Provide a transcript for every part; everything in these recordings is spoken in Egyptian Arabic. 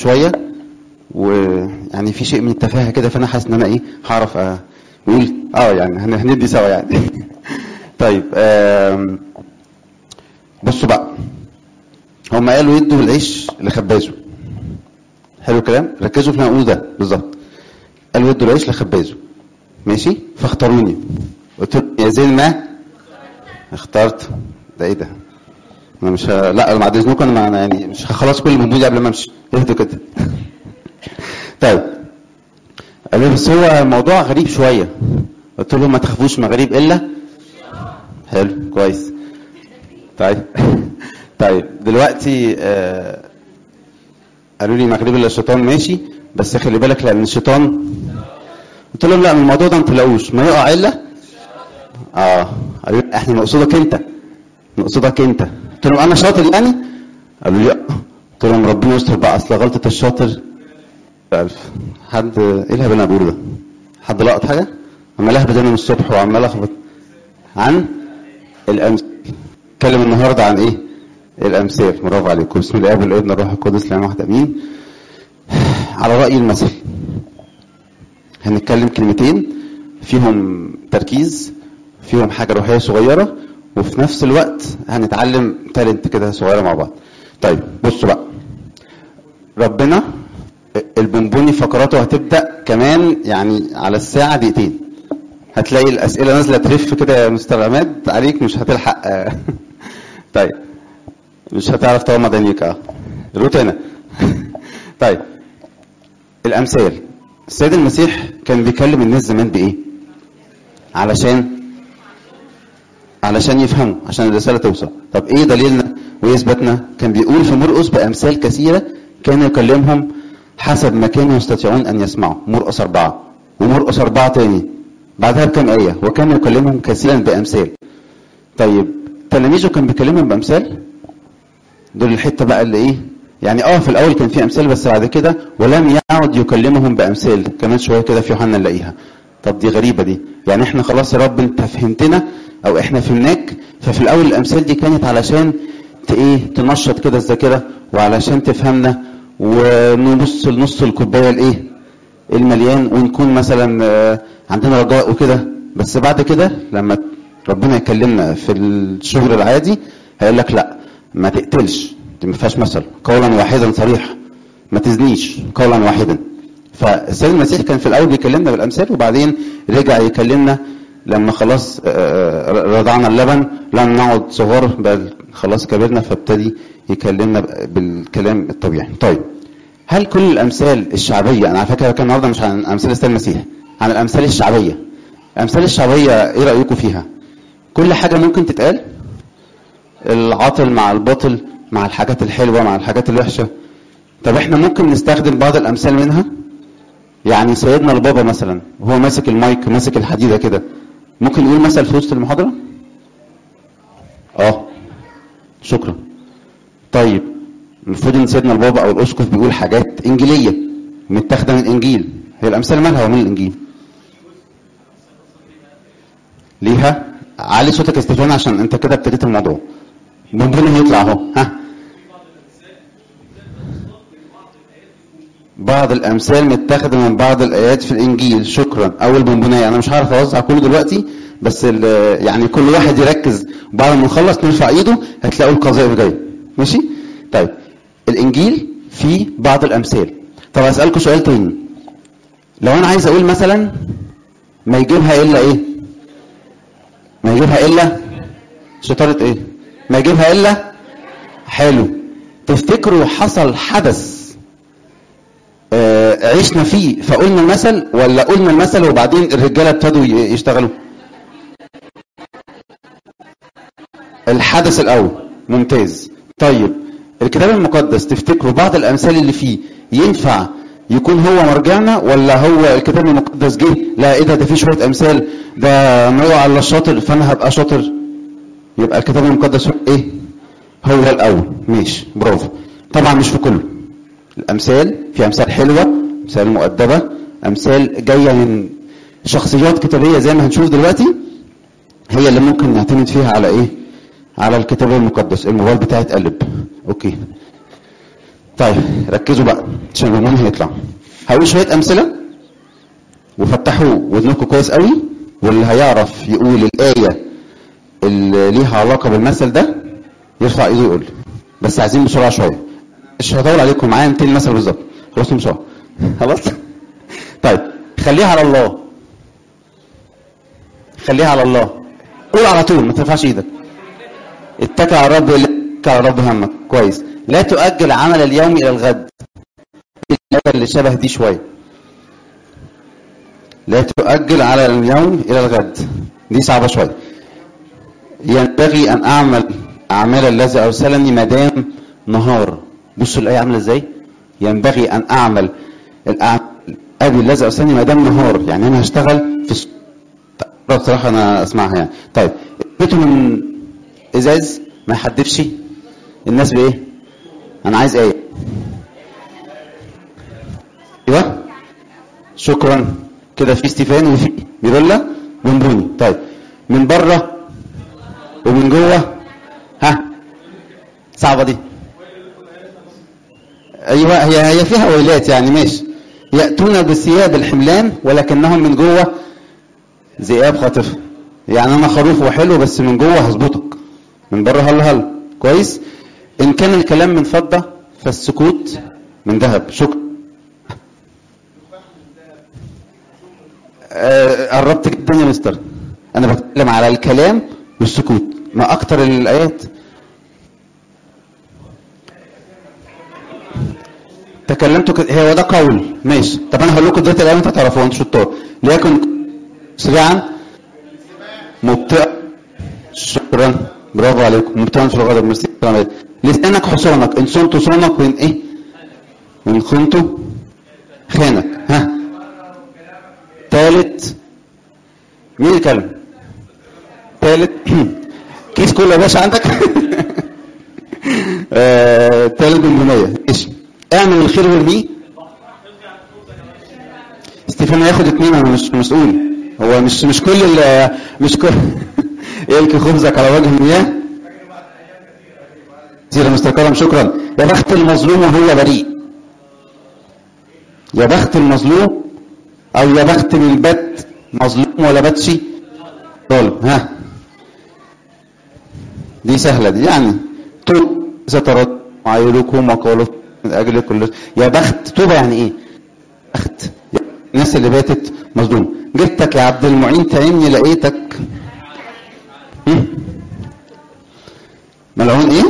شويه ويعني في شيء من التفاهه كده فانا حاسس ان انا ايه هعرف أ- نقول اه يعني هن- هندي سوا يعني طيب آم، بصوا بقى هم قالوا يدوا العيش لخبازه حلو الكلام ركزوا في اللي أنا هقوله ده بالظبط قالوا يدوا العيش لخبازه ماشي فاختاروني قلت له يا زين ما اخترت ده ايه ده انا مش ه... لا بعد اذنكم انا ما- يعني مش هخلص كل الموضوع قبل ما امشي اهدوا كده طيب قال لي بس هو الموضوع غريب شويه قلت لهم ما تخافوش ما غريب الا حلو كويس طيب طيب دلوقتي آه قالوا لي ما غريب الا الشيطان ماشي بس خلي بالك لان الشيطان قلت لهم لا من الموضوع ده ما تلاقوش ما يقع الا اه قالوا لي احنا نقصدك انت نقصدك انت قلت لهم انا شاطر يعني قالوا لي لا قلت لهم ربنا يستر بقى اصل غلطه الشاطر ألف حد ايه الهبل اللي انا بقوله ده حد لقط حاجه عمال اهبد انا من الصبح وعمال اخبط عن الامثال اتكلم النهارده عن ايه الامثال برافو عليكم بسم الله والابن الروح القدس لا واحد امين على راي المثل هنتكلم كلمتين فيهم تركيز فيهم حاجه روحيه صغيره وفي نفس الوقت هنتعلم تالنت كده صغيره مع بعض طيب بصوا بقى ربنا البونبوني فقراته هتبدا كمان يعني على الساعه دقيقتين هتلاقي الاسئله نازله ترف كده يا مستر عماد عليك مش هتلحق طيب مش هتعرف تغمض عينيك اه روت هنا طيب الامثال السيد المسيح كان بيكلم الناس زمان بايه علشان علشان يفهموا عشان الرساله توصل طب ايه دليلنا وايه اثباتنا كان بيقول في مرقس بامثال كثيره كان يكلمهم حسب ما كانوا يستطيعون ان يسمعوا مرقس اربعه ومرقس اربعه تاني بعدها بكم ايه وكان يكلمهم كثيرا بامثال طيب تلاميذه كان بيكلمهم بامثال دول الحته بقى اللي ايه يعني اه في الاول كان في امثال بس بعد كده ولم يعد يكلمهم بامثال كمان شويه كده في يوحنا نلاقيها طب دي غريبه دي يعني احنا خلاص يا رب انت فهمتنا او احنا فهمناك ففي الاول الامثال دي كانت علشان ت- ايه تنشط كده الذاكره وعلشان تفهمنا ونبص لنص الكوبايه الايه المليان ونكون مثلا آه، عندنا رجاء وكده بس بعد كده لما ربنا يكلمنا في الشغل العادي هيقول لك لا ما تقتلش دي ما فيهاش مثل قولا واحدا صريح ما تزنيش قولا واحدا فالسيد المسيح كان في الاول بيكلمنا بالامثال وبعدين رجع يكلمنا لما خلاص آه، رضعنا اللبن لم نعد صغار بل خلاص كبرنا فابتدي يكلمنا بالكلام الطبيعي طيب هل كل الامثال الشعبيه انا على فكره كان النهارده مش عن امثال السيد المسيح عن الامثال الشعبيه الامثال الشعبيه ايه رايكم فيها كل حاجه ممكن تتقال العاطل مع الباطل مع الحاجات الحلوه مع الحاجات الوحشه طب احنا ممكن نستخدم بعض الامثال منها يعني سيدنا البابا مثلا وهو ماسك المايك ماسك الحديده كده ممكن يقول مثل في وسط المحاضره اه شكرا طيب المفروض ان سيدنا البابا او الاسقف بيقول حاجات انجيليه متاخده من الانجيل هي الامثال مالها ومن الانجيل ليها علي صوتك يا استفان عشان انت كده ابتديت الموضوع بونبوني هيطلع اهو ها بعض الامثال متاخده من بعض الايات في الانجيل شكرا اول بونبونيه انا مش هعرف اوزع كله دلوقتي بس ال- يعني كل واحد يركز بعد ما نخلص نرفع ايده هتلاقوا القذائف جايه ماشي طيب الانجيل فيه بعض الامثال طب اسالكم سؤال تاني لو انا عايز اقول مثلا ما يجيبها الا ايه ما يجيبها الا شطاره ايه ما يجيبها الا حلو تفتكروا حصل حدث آه، عشنا فيه فقلنا المثل ولا قلنا المثل وبعدين الرجاله ابتدوا ي- يشتغلوا الحدث الاول ممتاز طيب الكتاب المقدس تفتكروا بعض الامثال اللي فيه ينفع يكون هو مرجعنا ولا هو الكتاب المقدس جه لا ايه ده ده فيه شويه امثال ده ما يقع الا الشاطر فانا هبقى شاطر يبقى الكتاب المقدس هو ايه هو الاول ماشي برافو طبعا مش في كله الامثال في امثال حلوه امثال مؤدبه امثال جايه من شخصيات كتابيه زي ما هنشوف دلوقتي هي اللي ممكن نعتمد فيها على ايه على الكتاب المقدس الموبايل بتاعي اتقلب اوكي طيب ركزوا بقى عشان الهرمون هيطلع هقول شويه امثله وفتحوا ودنكم كويس قوي واللي هيعرف يقول الايه اللي ليها علاقه بالمثل ده يرفع ايده يقول بس عايزين بسرعه شويه مش هطول عليكم معايا 200 مثل بالظبط خلصوا بسرعه خلاص طيب خليها على الله خليها على الله قول على طول ما ترفعش ايدك اتكل على الرب اتكل على الرب همك كويس لا تؤجل عمل اليوم الى الغد الآية اللي شبه دي شويه لا تؤجل على اليوم الى الغد دي صعبه شويه ينبغي ان اعمل اعمال الذي ارسلني ما دام نهار بصوا الايه عامله ازاي ينبغي ان اعمل الأعمال ابي الذي ارسلني ما دام نهار يعني انا هشتغل في الس- طيب، بصراحه انا اسمعها يعني طيب بيته من ازاز ما يحدفش الناس بايه انا عايز ايه ايوه شكرا كده في ستيفان وفي ميرولا ومبوني طيب من بره ومن جوه ها صعبه دي ايوه هي هي فيها ويلات يعني ماشي ياتون بثياب الحملان ولكنهم من جوه ذئاب خاطفه يعني انا خروف وحلو بس من جوه هظبطك من بره هلا هلا كويس ان كان الكلام من فضه فالسكوت من ذهب شكرا آه، قربت جدا يا مستر انا بتكلم على الكلام والسكوت ما اكتر الايات تكلمت ك... هو ده قول ماشي طب انا هقول لكم دلوقتي الايه انتوا تعرفوها انتوا شطار ليكن سريعا مبطئا شكرا برافو عليكم مبطئا في الغضب ميرسي السلام عليكم. لسانك حصانك ان صنت صونك وان ايه وان خنت خانك ها ثالث مين يتكلم ثالث كيس كله يا باشا عندك آه، ثالث بالبنية ماشي اعمل الخير وارميه ستيفان هياخد اتنين انا مش مسؤول هو مش مش كل ال- مش كل يلقي خبزك على وجه المياه كتير يا مستر كرم شكرا يا بخت المظلوم وهو بريء يا بخت المظلوم او يا بخت من بات مظلوم ولا باتشي ظالم ها دي سهله دي يعني طول سترد عيلكم وقالوا من اجل كل يا بخت توبه يعني ايه بخت الناس اللي باتت مظلوم جبتك يا عبد المعين تعيني لقيتك هم؟ ملعون ايه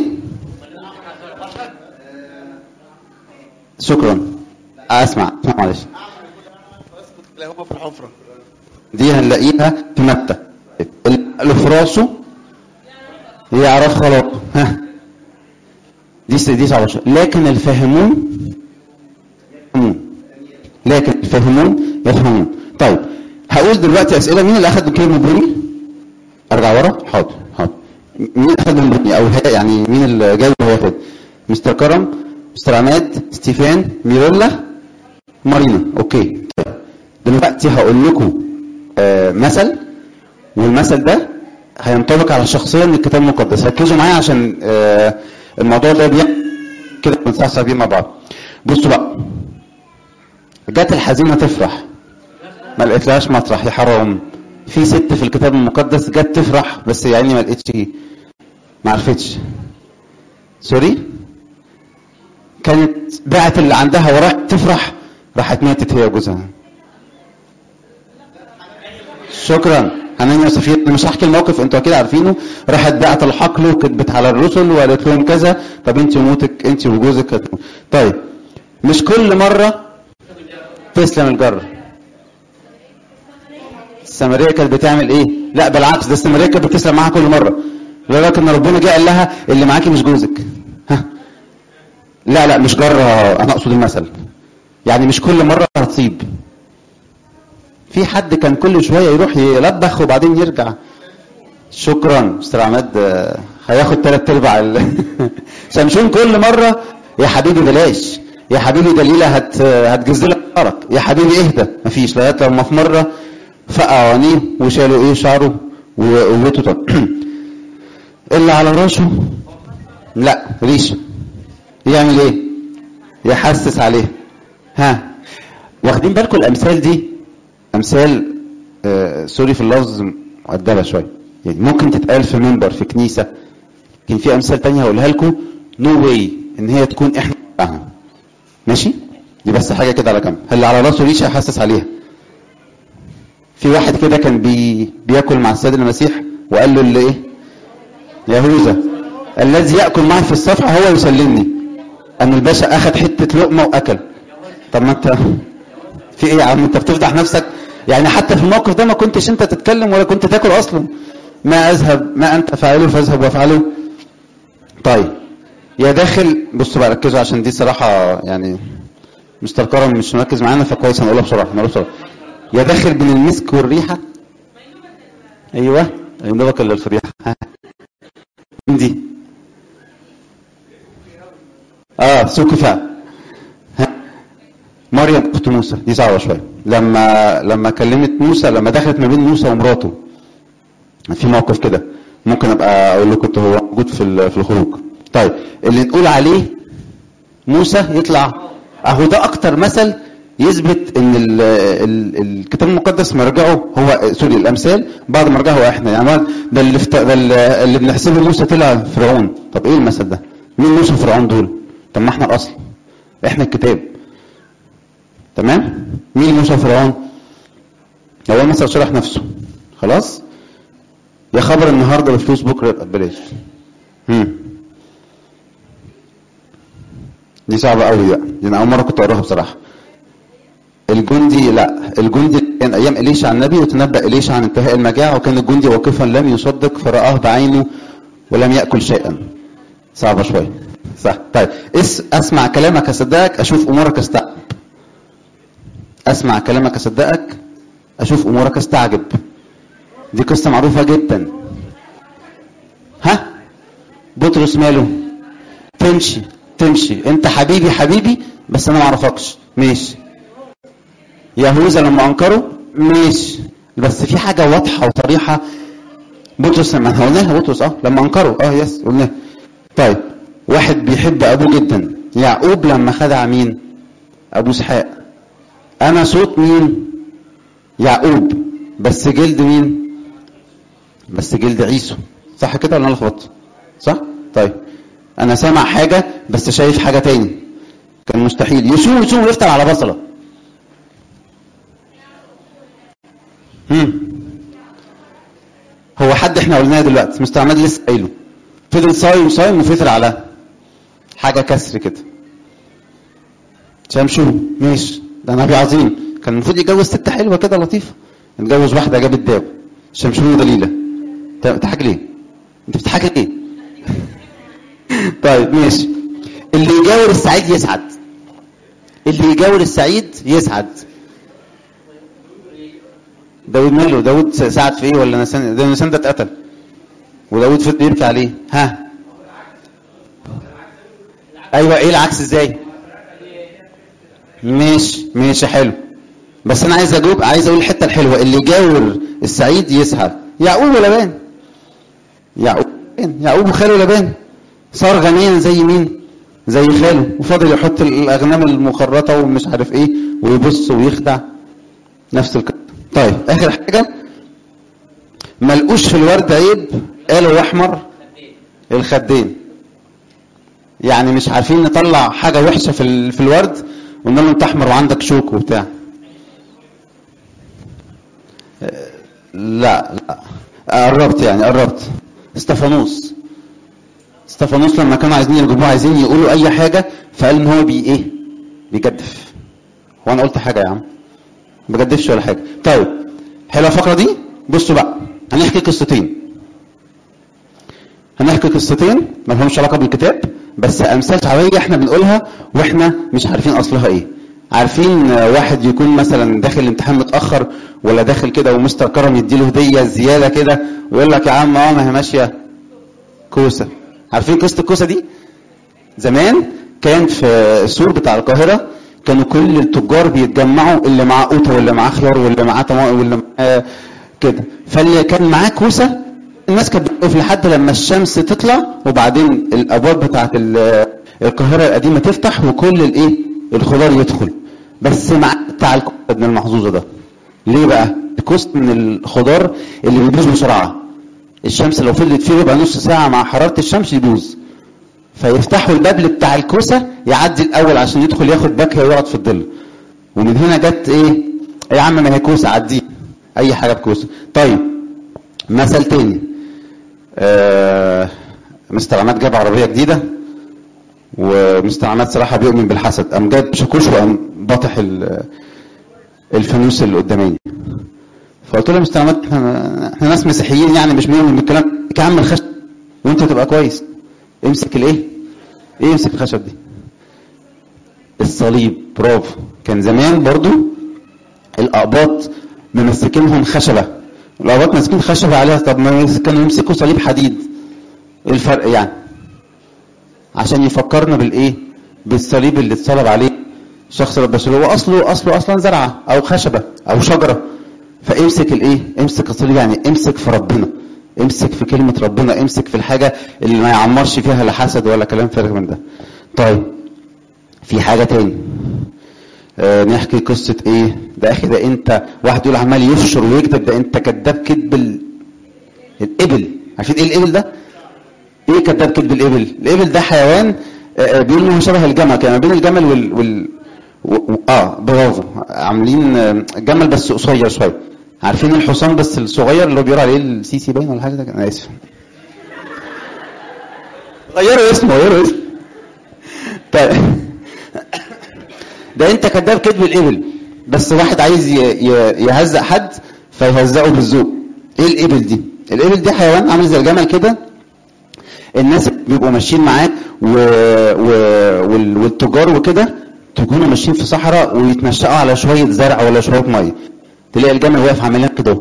شكرا اسمع اسمع معلش تلاقيهم في الحفرة دي هنلاقيها في متى اللي في راسه يعرف خلاص ها دي س- دي صعبه شويه لكن الفاهمون يفهمون لكن الفاهمون يفهمون طيب هقول دلوقتي اسئله مين اللي اخذ كلمه بروني ارجع ورا حاضر حاضر مين اللي اخذ من بروني او هي- يعني مين اللي جاي وهياخد مستر كرم مستر عماد ستيفان ميرولا مارينا اوكي طيب. دلوقتي هقول لكم آه مثل والمثل ده هينطبق على شخصيه من الكتاب المقدس ركزوا معايا عشان آه الموضوع ده بيعمل كده بنصحصح بيه مع بعض بصوا بقى جت الحزينه تفرح ما لقيتلهاش مطرح يا حرام في ست في الكتاب المقدس جت تفرح بس يا عيني ما لقيتش ما عرفتش سوري كانت باعت اللي عندها وراحت تفرح راحت ماتت هي وجوزها شكرا حنان وصفية انا مش هحكي الموقف انتوا اكيد عارفينه راحت بعت الحقل وكتبت على الرسل وقالت لهم كذا طب انت وموتك انت وجوزك هتموت طيب مش كل مره تسلم الجر السامريه كانت بتعمل ايه لا بالعكس ده السامريه كانت بتسلم معاها كل مره لذلك ان ربنا جه قال لها اللي معاكي مش جوزك ها لا لا مش جره انا اقصد المثل يعني مش كل مره هتصيب في حد كان كل شويه يروح يلبخ وبعدين يرجع شكرا مستر عماد آه، هياخد ثلاث ارباع ال... شمشون كل مره يا حبيبي بلاش يا حبيبي دليله هت هتجز لك شعرك يا حبيبي اهدى مفيش لغايه لما في مره فقعوا عينيه وشالوا ايه شعره وقوته طب اللي على راسه لا ريشه يعمل ايه يحسس عليها ها واخدين بالكم الامثال دي امثال آه سوري في اللفظ مؤدبه شويه يعني ممكن تتقال في منبر في كنيسه لكن في امثال تانية هقولها لكم نو واي ان هي تكون احنا معاها ماشي دي بس حاجه كده على جنب اللي على راسه ريشه يحسس عليها في واحد كده كان بي بياكل مع السيد المسيح وقال له اللي ايه يهوذا الذي ياكل معي في الصفحه هو يسلمني ان الباشا اخذ حته لقمه واكل طب ما انت في ايه يا عم انت بتفضح نفسك يعني حتى في الموقف ده ما كنتش انت تتكلم ولا كنت تاكل اصلا ما اذهب ما انت فاعله فاذهب وافعله طيب يا داخل بصوا بقى ركزوا عشان دي صراحه يعني مستر كرم مش مركز معانا فكويس هنقولها بسرعه هنقولها بسرعه يا داخل بين المسك والريحه ايوه يندبك اللي في الريحه ها مين دي اه سوق فعل ها مريم اخت موسى دي صعبه شويه لما لما كلمت موسى لما دخلت ما بين موسى ومراته في موقف كده ممكن ابقى اقول لكم هو موجود في في الخروج طيب اللي نقول عليه موسى يطلع اهو ده اكتر مثل يثبت ان ال ال الكتاب المقدس مرجعه هو سوري الامثال بعد مرجعه هو احنا يعني ده اللي فت... ده اللي بنحسبه موسى طلع فرعون طب ايه المثل ده؟ مين موسى وفرعون دول؟ طب ما احنا الاصل احنا الكتاب تمام؟ مين موسى وفرعون؟ هو المثل شرح نفسه خلاص؟ يا خبر النهارده بفلوس بكره يبقى ببلاش امم دي صعبه قوي بقى دي انا اول مره كنت اقراها بصراحه الجندي لا الجندي كان ايام اليشع النبي وتنبأ اليشع عن انتهاء المجاعه وكان الجندي واقفا لم يصدق فرآه بعينه ولم يأكل شيئا صعبه شويه صح طيب اس اسمع كلامك اصدقك اشوف امورك استعجب اسمع كلامك اصدقك اشوف امورك استعجب دي قصه معروفه جدا ها بطرس ماله تمشي تمشي انت حبيبي حبيبي بس انا ما اعرفكش ماشي يهوذا لما انكروا ماشي بس في حاجه واضحه وصريحه بطرس لما قلناها بطرس اه لما انكروا اه يس قلناها طيب واحد بيحب ابوه جدا يعقوب لما خدع مين ابو اسحاق انا صوت مين يعقوب بس جلد مين بس جلد عيسو صح كده ولا انا لخبطت صح طيب انا سامع حاجه بس شايف حاجه تاني كان مستحيل يشوف يشوف ويفتح على بصله هم. هو حد احنا قلناه دلوقتي مستر عماد لسه قايله فضل صايم صايم وفطر على حاجه كسر كده شمشون ماشي ده نبي عظيم كان المفروض يتجوز ست حلوه كده لطيفه اتجوز واحده جابت داو شمشون ودليله انت بتضحك ليه؟ انت بتضحك ليه؟ طيب ماشي اللي يجاور السعيد يسعد اللي يجاور السعيد يسعد داود ماله داود ساعد في ايه ولا نسان ده نسان ده اتقتل وداود فضل يبكي عليه ها ايوه ايه العكس ازاي ماشي ماشي حلو بس انا عايز اجاوب عايز اقول الحته الحلوه اللي يجاور السعيد يسعد يعقوب ولبان يعقوب يعقوب وخاله لبان صار غنيا زي مين زي خاله وفضل يحط الاغنام المخرطه ومش عارف ايه ويبص ويخدع نفس الكلام طيب اخر حاجه ملقوش في الورد عيب قالوا الاحمر الخدين يعني مش عارفين نطلع حاجه وحشه في في الورد وقلنا له انت احمر وعندك شوك وبتاع لا لا قربت يعني قربت استفانوس استفانوس لما كانوا عايزين يرجموه عايزين يقولوا اي حاجه فقال ان هو بي ايه بيجدف هو انا قلت حاجه يا عم ما بجدفش ولا حاجه طيب حلوه الفقره دي بصوا بقى هنحكي قصتين هنحكي قصتين ما لهمش علاقه بالكتاب بس امثال شعبيه احنا بنقولها واحنا مش عارفين اصلها ايه عارفين واحد يكون مثلا داخل الامتحان متاخر ولا داخل كده ومستر كرم يديله هديه زياده كده ويقول لك يا عم اه ما هي ماشيه كوسه عارفين قصه الكوسه دي زمان كان في السور بتاع القاهره كانوا كل التجار بيتجمعوا اللي معاه قوطه واللي معاه خيار واللي معاه طماطم واللي معاه كده فاللي كان معاه كوسه الناس كانت بتقف لحد لما الشمس تطلع وبعدين الابواب بتاعت القاهره القديمه تفتح وكل الايه الخضار يدخل بس مع بتاع الكوسه ابن المحظوظه ده ليه بقى الكوست من الخضار اللي بيبوظ بسرعه الشمس لو فضلت فيه ربع نص ساعه مع حراره الشمس يبوظ فيفتحوا الباب بتاع الكوسه يعدي الاول عشان يدخل ياخد باكيه ويقعد في الظل ومن هنا جت ايه يا عم ما هي كوسه عديه اي حاجه بكوسه طيب مثل تاني آه مستر عماد جاب عربيه جديده ومستر عماد صراحه بيؤمن بالحسد قام جاب شاكوش وقام باطح ال- الفانوس اللي قدامي فقلت له يا مستر عماد احنا احنا ناس مسيحيين يعني مش بنؤمن بالكلام يا عم الخشب وانت تبقى كويس امسك الايه ايه امسك الخشب دي الصليب برافو كان زمان برضو الاقباط ممسكينهم خشبه الاقباط ماسكين خشبه عليها طب ما كانوا يمسكوا صليب حديد ايه الفرق يعني عشان يفكرنا بالايه بالصليب اللي اتصلب عليه شخص بس هو اصله اصله اصلا زرعه او خشبه او شجره فامسك الايه امسك الصليب يعني امسك في ربنا امسك في كلمه ربنا امسك في الحاجه اللي ما يعمرش فيها لا حسد ولا كلام فارغ من ده طيب في حاجه تاني آه نحكي قصه ايه ده اخي ده انت واحد يقول عمال يفشر ويكذب ده انت كذاب كذب ال- الابل عارفين ايه الابل ده ايه كذاب كذب الابل الابل ده حيوان آه، آه، بيقولوا انه شبه الجمل كان ما بين الجمل وال, وال... و... و... اه برافو عاملين آه، جمل بس قصير شويه عارفين الحصان بس الصغير اللي هو بيقولوا عليه السيسي باين ولا حاجه ده انا اسف غيروا اسمه غيروا اسمه طيب ده انت كذاب كذب الابل بس واحد عايز ي... ي... يهزق حد فيهزقه بالذوق ايه الابل دي الابل دي حيوان عامل زي الجمل كده الناس بيبقوا ماشيين معاك و... و... وال... والتجار وكده تكونوا ماشيين في صحراء ويتنشأوا على شوية زرع ولا شوية مية تلاقي الجمل واقف عامل لك كده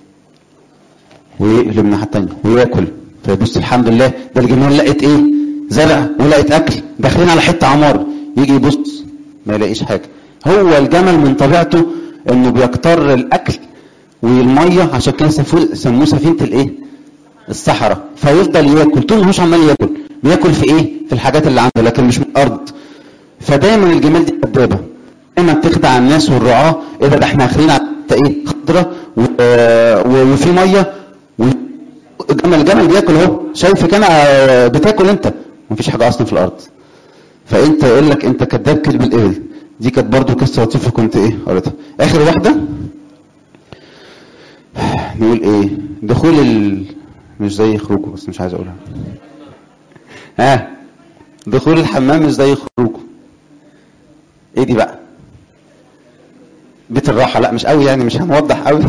ويقلب الناحية التانية وياكل فيبص الحمد لله ده الجمال لقيت ايه زرع ولقيت اكل داخلين على حتة عمار يجي يبص ما يلاقيش حاجة هو الجمل من طبيعته انه بيكتر الاكل والمية عشان كده سفو- سموه سفينة الايه الصحراء فيفضل ياكل طول ما هوش عمال ياكل بياكل في ايه في الحاجات اللي عنده لكن مش من الارض فدايما الجمال دي كدابه دايما بتخدع الناس والرعاه ايه ده ده احنا اخرين على حتة ايه خضره و... و... وفي ميه و... الجمل الجمل بياكل اهو شايفك انا آه، بتاكل انت مفيش حاجه اصلا في الارض فانت يقول لك انت كذاب كذب الابل دي كانت برضو قصه لطيفه كنت ايه قريتها اخر واحده نقول ايه دخول ال... مش زي خروجه بس مش عايز اقولها ها دخول الحمام مش زي خروجه ايه دي بقى بيت الراحه لا مش قوي يعني مش هنوضح قوي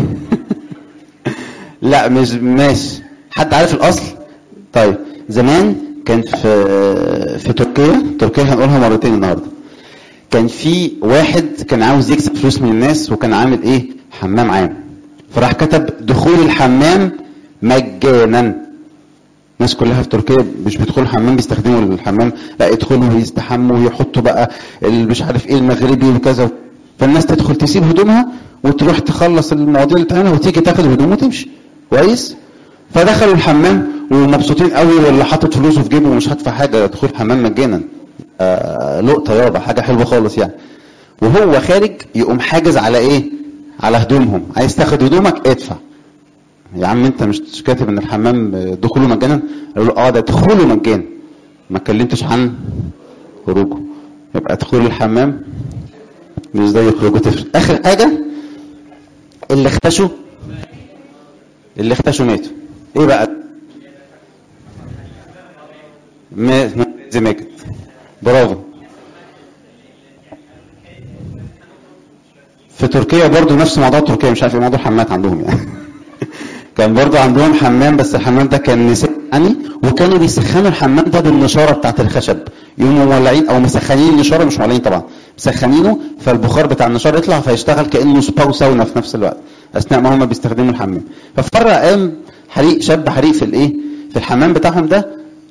لا مش ماشي حد عارف الاصل طيب زمان كان في في تركيا تركيا هنقولها مرتين النهارده كان في واحد كان عاوز يكسب فلوس من الناس وكان عامل ايه حمام عام فراح كتب دخول الحمام مجانا الناس كلها في تركيا مش بيدخلوا الحمام بيستخدموا الحمام لا يدخلوا ويستحموا ويحطوا بقى ال- مش عارف ايه المغربي وكذا فالناس تدخل تسيب هدومها وتروح تخلص المواضيع اللي بتاعتها وتيجي تاخد الهدوم وتمشي كويس فدخلوا الحمام ومبسوطين قوي واللي حاطط فلوسه في جيبه ومش هدفع حاجه دخول الحمام مجانا آه لقطه يابا حاجه حلوه خالص يعني وهو خارج يقوم حاجز على ايه على هدومهم عايز تاخد هدومك ادفع يا عم انت مش كاتب ان الحمام دخوله مجانا قالوا له اه ده دخوله مجانا ما اتكلمتش عن خروجه يبقى دخول الحمام مش زي خروجه تفرق اخر حاجه اللي اختشوا اللي اختشوا ماتوا ايه بقى ما زي ماجد برافو في تركيا برضو نفس موضوع تركيا مش عارف ايه موضوع الحمامات عندهم يعني كان برضو عندهم حمام بس الحمام ده كان نساء يعني وكانوا بيسخنوا الحمام ده بالنشاره بتاعت الخشب يقوموا مولعين او مسخنين النشاره مش مولعين طبعا مسخنينه فالبخار بتاع النشاره يطلع فيشتغل كانه سبا وساونا في نفس الوقت اثناء ما هم بيستخدموا الحمام ففي مره قام حريق شاب حريق في الايه في الحمام بتاعهم ده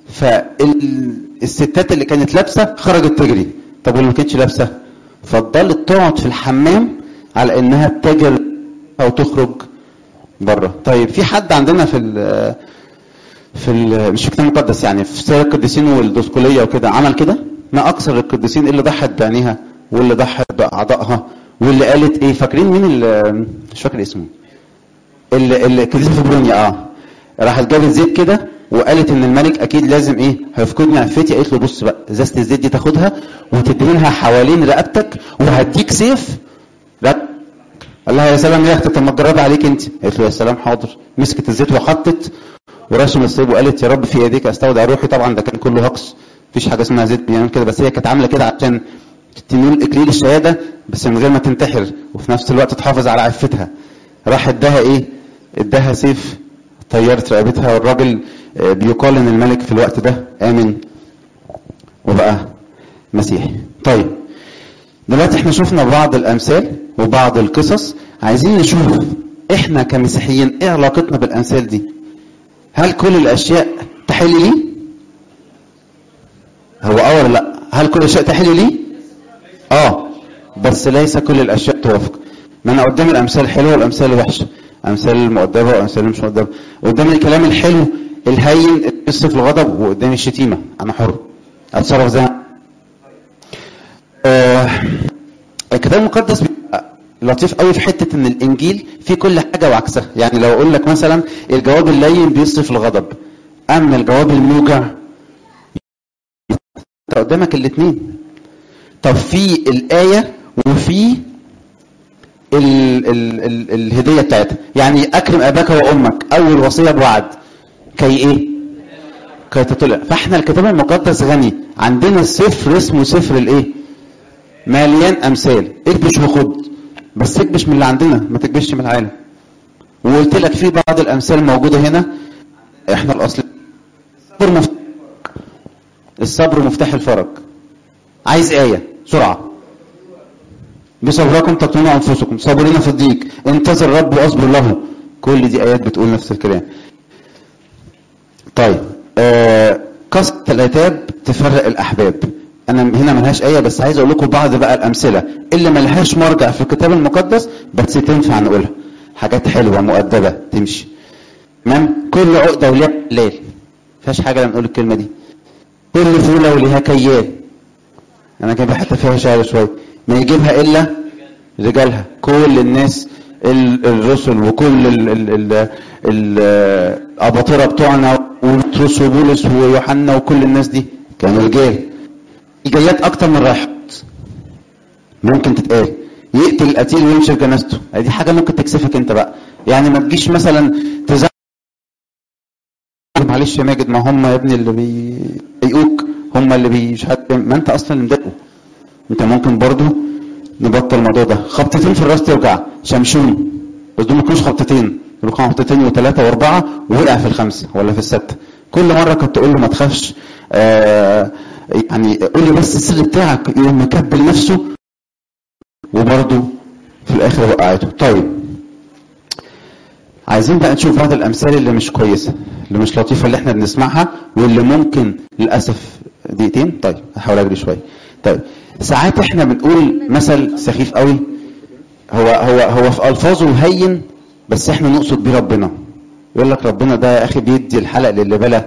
فالستات اللي كانت لابسه خرجت تجري طب واللي ما كانتش لابسه فضلت تقعد في الحمام على انها تتاجر او تخرج بره طيب في حد عندنا في ال في ال مش في الكتاب المقدس يعني في سير القديسين والدسقليه وكده عمل كده ما اكثر القديسين اللي ضحت بعينيها واللي ضحت باعضائها واللي قالت ايه فاكرين مين اللي مش فاكر اسمه اللي اللي القديسه فبرونيا اه راحت جابت زيت كده وقالت ان الملك اكيد لازم ايه هيفقدني عفتي قالت له بص بقى ازازه الزيت دي تاخدها وتدهنها حوالين رقبتك وهديك سيف لا قال لها يا سلام يا اختي طب ما تجربي عليك انت قالت له يا سلام حاضر مسكت الزيت وحطت ورشم السيف وقالت يا رب في يديك استودع روحي طبعا ده كان كله هقص مفيش حاجه اسمها زيت بيعمل كده بس هي كانت عامله كده عشان تنول اكليل الشهاده بس من غير ما تنتحر وفي نفس الوقت تحافظ على عفتها راح اداها ايه اداها سيف طيرت رقبتها والراجل آه، بيقال ان الملك في الوقت ده امن وبقى مسيحي طيب دلوقتي احنا شفنا بعض الامثال وبعض القصص عايزين نشوف احنا كمسيحيين ايه علاقتنا بالامثال دي هل كل الاشياء تحل لي هو اه ولا لا هل كل الاشياء تحل لي اه بس ليس كل الاشياء توافق ما انا قدامي الامثال الحلوه والامثال الوحشه امثال المؤدبه وامثال مش مؤدبه قدامي الكلام الحلو الهين القصه في الغضب وقدامي الشتيمه انا حر اتصرف زي ما آه الكتاب المقدس بيبقى لطيف قوي في حته ان الانجيل فيه كل حاجه وعكسها يعني لو اقول لك مثلا الجواب اللين بيصرف الغضب اما الجواب الموجع انت قدامك الاثنين طب في الايه وفي ال ال ال الهديه بتاعتها يعني اكرم اباك وامك اول وصيه بوعد كي ايه كي تطلع فاحنا الكتاب المقدس غني عندنا سفر اسمه سفر الايه مليان امثال اكبش وخد بس اكبش من اللي عندنا ما تكبش من العالم وقلت لك في بعض الامثال موجوده هنا احنا الاصل الصبر مفتاح الصبر مفتاح الفرج عايز ايه سرعه بصبركم تقتلون انفسكم صابرين في الضيق انتظر الرب واصبر له كل دي ايات بتقول نفس الكلام طيب آه قصة العتاب تفرق الاحباب انا هنا ملهاش ايه بس عايز اقول لكم بعض بقى الامثله اللي ملهاش مرجع في الكتاب المقدس بس تنفع نقولها حاجات حلوه مؤدبه تمشي تمام كل عقده وليها حلال فيهاش حاجه لما نقول الكلمه دي كل فوله وليها كيال انا جايب حتى فيها شعر شويه ما يجيبها الا رجالها كل الناس ال- الرسل وكل ال ال ال الاباطره بتوعنا وبطرس وبولس ويوحنا وكل الناس دي كانوا رجال جايات اكتر من رايحات ممكن تتقال يقتل القتيل ويمشي في جنازته دي حاجه ممكن تكسفك انت بقى يعني ما تجيش مثلا تزعل معلش يا ماجد ما هم يا ابني اللي بيضايقوك هم اللي بي- مش عارف إيه. ما انت اصلا اللي مضايقه انت ممكن برضو نبطل الموضوع ده خبطتين في الراس توجع شمشون بس دول ما يكونوش خبطتين دول كانوا خبطتين وثلاثه واربعه ووقع في الخمسه ولا في السته كل مره كنت تقول له ما تخافش آه يعني قول لي بس السر بتاعك يقوم مكبل نفسه وبرضه في الاخر وقعته طيب عايزين بقى نشوف بعض الامثال اللي مش كويسه اللي مش لطيفه اللي احنا بنسمعها واللي ممكن للاسف دقيقتين طيب هحاول اجري شويه طيب ساعات احنا بنقول مثل سخيف قوي هو هو هو في الفاظه هين بس احنا نقصد بيه ربنا يقول لك ربنا ده يا اخي بيدي الحلق للي بلا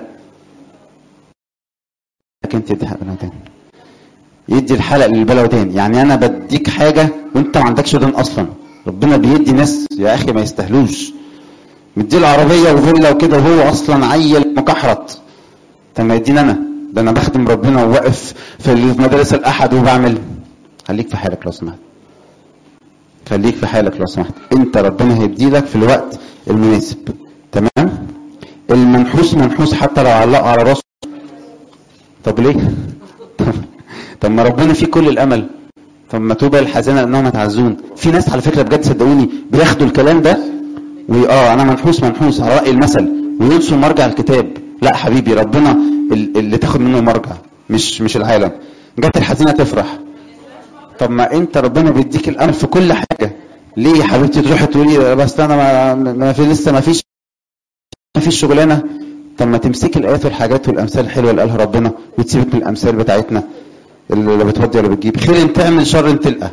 لكن تدي حلق ودان يدي الحلق للبلا ودان يعني انا بديك حاجه وانت ما عندكش ودان اصلا ربنا بيدي ناس يا اخي ما يستاهلوش مدي العربيه وفيلا وكده وهو اصلا عيل مكحرت طب ما يديني انا ده انا بخدم ربنا وواقف في مدارس الاحد وبعمل خليك في حالك لو سمحت خليك في حالك لو سمحت انت ربنا هيدي لك في الوقت المناسب تمام المنحوس منحوس حتى لو علقه على راسه طب ليه طب ما ربنا فيه كل الامل طب ما توبى الحزانه انهم يتعزون في ناس على فكره بجد صدقوني بياخدوا الكلام ده واه انا منحوس منحوس على راي المثل وينسوا مرجع الكتاب لا حبيبي ربنا ال- اللي تاخد منه مرجع مش مش العالم جت الحزينه تفرح طب ما انت ربنا بيديك الامل في كل حاجه ليه يا حبيبتي تروحي تقولي بس انا ما, ما في لسه ما فيش ما فيش شغلانه طب ما تمسكي الايات والحاجات والامثال الحلوه اللي قالها ربنا وتسيبك من الامثال بتاعتنا اللي بتودي ولا بتجيب خير تعمل شر تلقى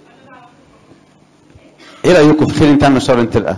ايه رايكم في خير تعمل شر تلقى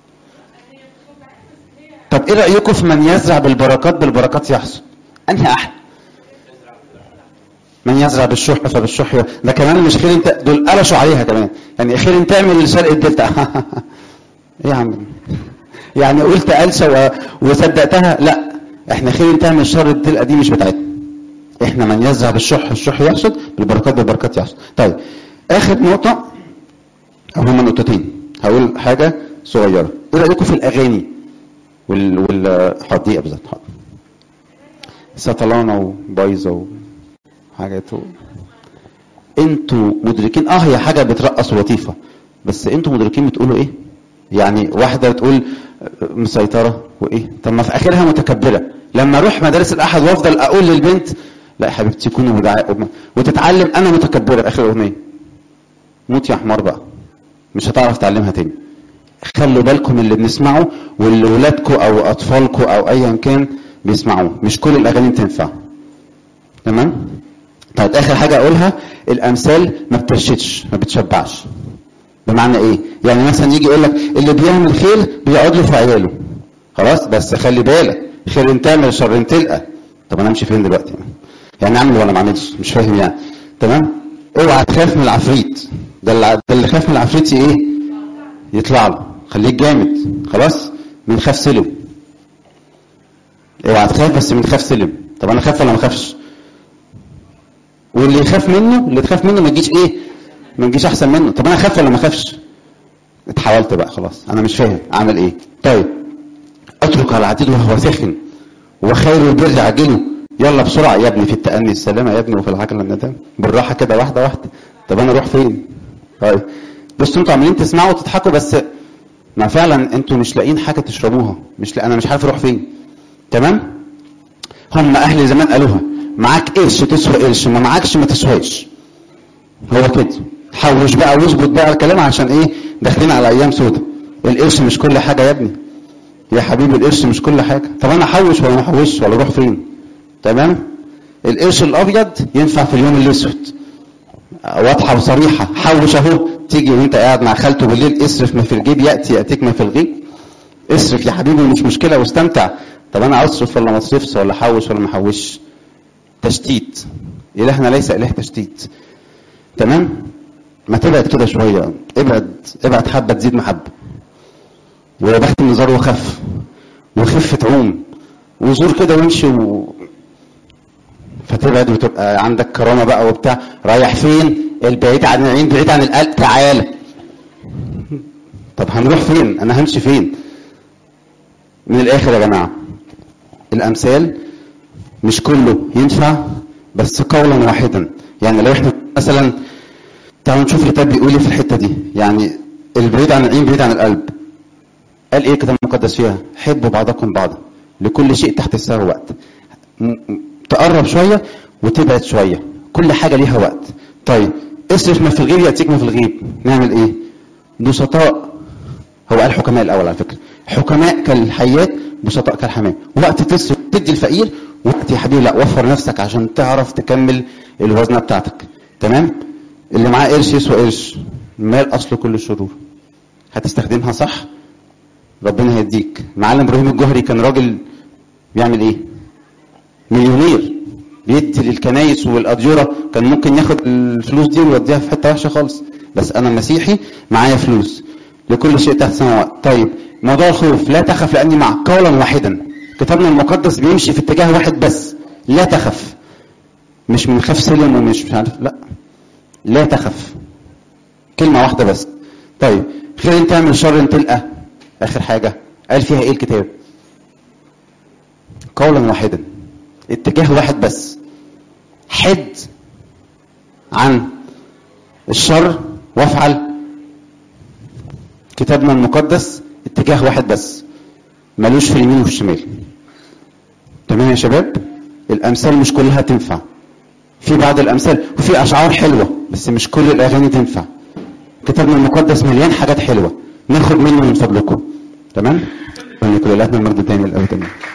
طب ايه رايكم في من يزرع بالبركات بالبركات يحصد انهي احلى من يزرع بالشح فبالشح ده كمان مش خير انت دول قلشوا عليها كمان يعني خير انت تعمل لشرق الدلتا ايه يا عم يعني قلت قلشه و... وصدقتها لا احنا خير انت تعمل شر الدلقه دي مش بتاعتنا احنا من يزرع بالشح الشح يحصد بالبركات بالبركات يحصد طيب اخر نقطه او هما نقطتين هقول حاجه صغيره ايه رايكم في الاغاني وال وال حاضر دقيقه بالظبط حاضر سطلانه وبايظه وحاجات و... انتوا مدركين اه هي حاجه بترقص ولطيفه بس انتوا مدركين بتقولوا ايه يعني واحده بتقول مسيطره وايه طب ما في اخرها متكبره لما اروح مدارس الاحد وافضل اقول للبنت لا يا حبيبتي كوني ودعاء وتتعلم انا متكبره اخر الاغنيه موت يا حمار بقى مش هتعرف تعلمها تاني خلوا بالكم من اللي بنسمعه واللي ولادكم او اطفالكم او ايا كان بيسمعوه مش كل الاغاني بتنفع تمام طيب اخر حاجه اقولها الامثال ما بترشدش ما بتشبعش بمعنى ايه يعني مثلا يجي يقول لك اللي بيعمل خير بيقعد له في عياله خلاص بس خلي بالك خير انت تعمل شر انت تلقى طب انا امشي فين دلوقتي يعني اعمل ولا ما اعملش مش فاهم يعني تمام اوعى تخاف من العفريت ده اللي, ده اللي خاف من العفريت ايه يطلع له خليك جامد خلاص من خاف سلم اوعى تخاف بس من خاف سلم طب انا خاف ولا ما خافش واللي يخاف منه اللي تخاف منه ما تجيش ايه ما تجيش احسن منه طب انا اخاف ولا ما اخافش اتحولت بقى خلاص انا مش فاهم اعمل ايه طيب اترك على العديد وهو ساخن وخير البر عاجله يلا بسرعه يا ابني في التأني السلامه يا ابني وفي العجله الندم بالراحه كده واحده واحده طب انا اروح فين طيب بصوا انتوا عمالين تسمعوا وتضحكوا بس ما فعلا انتوا مش لاقيين حاجه تشربوها مش لا انا مش عارف اروح فين تمام هم اهل زمان قالوها معاك قرش تسوى قرش ما معاكش ما تسواش هو كده حوش بقى واظبط بقى الكلام عشان ايه داخلين على ايام سودة القرش مش كل حاجه يا ابني يا حبيبي القرش مش كل حاجه طب انا احوش ولا ما احوش ولا اروح فين تمام القرش الابيض ينفع في اليوم الاسود واضحه وصريحه حوش اهو تيجي وانت قاعد مع خالته بالليل اصرف ما في الجيب ياتي ياتيك ما في الغيب اصرف يا حبيبي مش مشكله واستمتع طب انا اصرف ولا ما اصرفش ولا احوش ولا ما احوش تشتيت الهنا ليس اله تشتيت تمام ما تبعد كده شويه ابعد ابعد حبه تزيد محبه ويا بخت النزار وخف وخف عوم وزور كده وامشي و... فتبعد وتبقى عندك كرامه بقى وبتاع رايح فين البعيد عن العين بعيد عن القلب تعالى طب هنروح فين انا همشي فين من الاخر يا جماعه الامثال مش كله ينفع بس قولا واحدا يعني لو احنا مثلا تعالوا نشوف الكتاب بيقول ايه في الحته دي يعني البعيد عن العين بعيد عن القلب قال ايه الكتاب المقدس فيها حبوا بعضكم بعضا لكل شيء تحت السماء وقت تقرب شويه وتبعد شويه كل حاجه ليها وقت طيب اصرف ما في الغيب ياتيك ما في الغيب نعمل ايه بسطاء هو قال حكماء الاول على فكره حكماء كالحيات بسطاء كالحمام وقت تصرف تدي الفقير وقت يا حبيبي لا وفر نفسك عشان تعرف تكمل الوزنه بتاعتك تمام اللي معاه قرش يسوى قرش مال اصل كل الشرور هتستخدمها صح ربنا هيديك معلم ابراهيم الجوهري كان راجل بيعمل ايه مليونير بيدي للكنايس والاديره كان ممكن ياخد الفلوس دي ويوديها في حته وحشه خالص بس انا مسيحي معايا فلوس لكل شيء تحت سماوات طيب موضوع الخوف لا تخف لاني معك قولا واحدا كتابنا المقدس بيمشي في اتجاه واحد بس لا تخف مش من خاف سلم ومش مش عارف لا لا تخف كلمه واحده بس طيب خير انت تعمل شر انت تلقى اخر حاجه قال فيها ايه الكتاب قولا واحدا اتجاه واحد بس حد عن الشر وافعل كتابنا المقدس اتجاه واحد بس ملوش في اليمين والشمال تمام يا شباب الامثال مش كلها تنفع في بعض الامثال وفي اشعار حلوه بس مش كل الاغاني تنفع كتابنا المقدس مليان حاجات حلوه ناخد منه من فضلكم تمام ولكل الهنا المجد تاني الابد